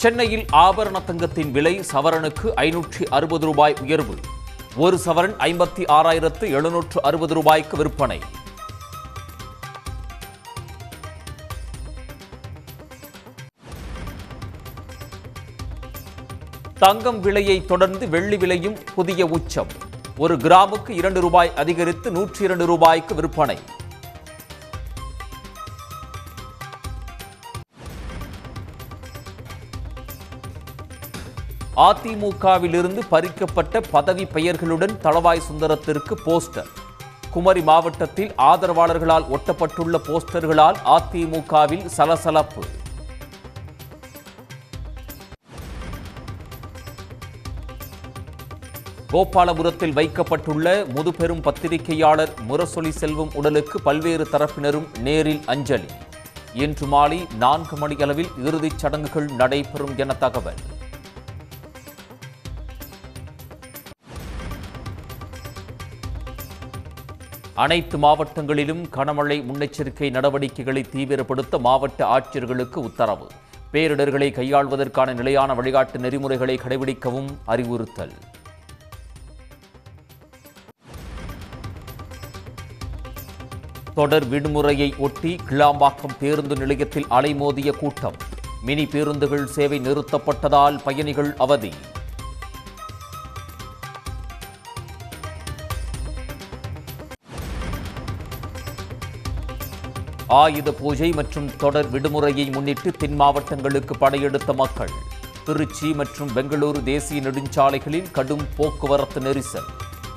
சென்னையில் ஆபரண தங்கத்தின் விலை சவரனுக்கு ஐநூற்றி அறுபது ரூபாய் உயர்வு ஒரு சவரன் ஐம்பத்தி ஆறாயிரத்து எழுநூற்று அறுபது ரூபாய்க்கு விற்பனை தங்கம் விலையை தொடர்ந்து வெள்ளி விலையும் புதிய உச்சம் ஒரு கிராமுக்கு இரண்டு ரூபாய் அதிகரித்து நூற்றி இரண்டு ரூபாய்க்கு விற்பனை அதிமுகவிலிருந்து பறிக்கப்பட்ட பதவி பெயர்களுடன் தளவாய் சுந்தரத்திற்கு போஸ்டர் குமரி மாவட்டத்தில் ஆதரவாளர்களால் ஒட்டப்பட்டுள்ள போஸ்டர்களால் அதிமுகவில் சலசலப்பு கோபாலபுரத்தில் வைக்கப்பட்டுள்ள முதுபெரும் பத்திரிகையாளர் முரசொலி செல்வம் உடலுக்கு பல்வேறு தரப்பினரும் நேரில் அஞ்சலி இன்று மாலை நான்கு மணியளவில் இறுதிச் சடங்குகள் நடைபெறும் என தகவல் அனைத்து மாவட்டங்களிலும் கனமழை முன்னெச்சரிக்கை நடவடிக்கைகளை தீவிரப்படுத்த மாவட்ட ஆட்சியர்களுக்கு உத்தரவு பேரிடர்களை கையாள்வதற்கான நிலையான வழிகாட்டு நெறிமுறைகளை கடைபிடிக்கவும் அறிவுறுத்தல் தொடர் விடுமுறையை ஒட்டி கிளாம்பாக்கம் பேருந்து நிலையத்தில் அலைமோதிய கூட்டம் மினி பேருந்துகள் சேவை நிறுத்தப்பட்டதால் பயணிகள் அவதி ஆயுத பூஜை மற்றும் தொடர் விடுமுறையை முன்னிட்டு தென் மாவட்டங்களுக்கு படையெடுத்த மக்கள் திருச்சி மற்றும் பெங்களூரு தேசிய நெடுஞ்சாலைகளில் கடும் போக்குவரத்து நெரிசல்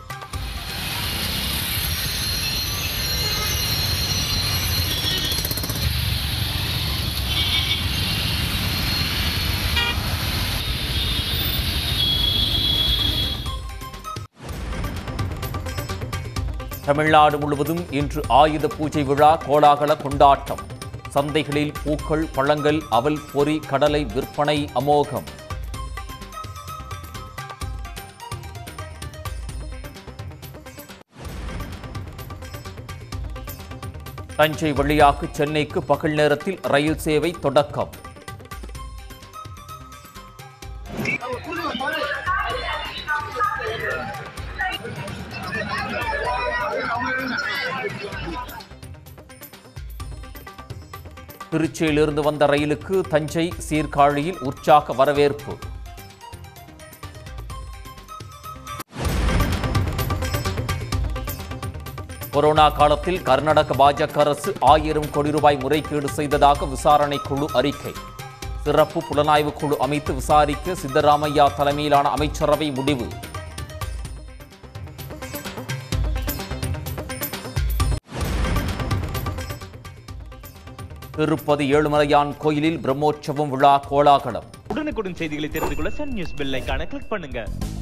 தமிழ்நாடு முழுவதும் இன்று ஆயுத பூஜை விழா கோலாகல கொண்டாட்டம் சந்தைகளில் பூக்கள் பழங்கள் அவல் பொரி கடலை விற்பனை அமோகம் தஞ்சை வழியாக சென்னைக்கு பகல் நேரத்தில் ரயில் சேவை தொடக்கம் திருச்சியிலிருந்து வந்த ரயிலுக்கு தஞ்சை சீர்காழியில் உற்சாக வரவேற்பு கொரோனா காலத்தில் கர்நாடக பாஜக அரசு ஆயிரம் கோடி ரூபாய் முறைகேடு செய்ததாக விசாரணை குழு அறிக்கை சிறப்பு புலனாய்வு குழு அமைத்து விசாரிக்க சித்தராமையா தலைமையிலான அமைச்சரவை முடிவு திருப்பதி ஏழுமலையான் கோயிலில் பிரம்மோற்சவம் விழா கோலாகலம் உடனுக்குடன் செய்திகளை தெரிந்து கொள்ள சன் நியூஸ் பெல் ஐகானை கிளிக் பண்ணுங்க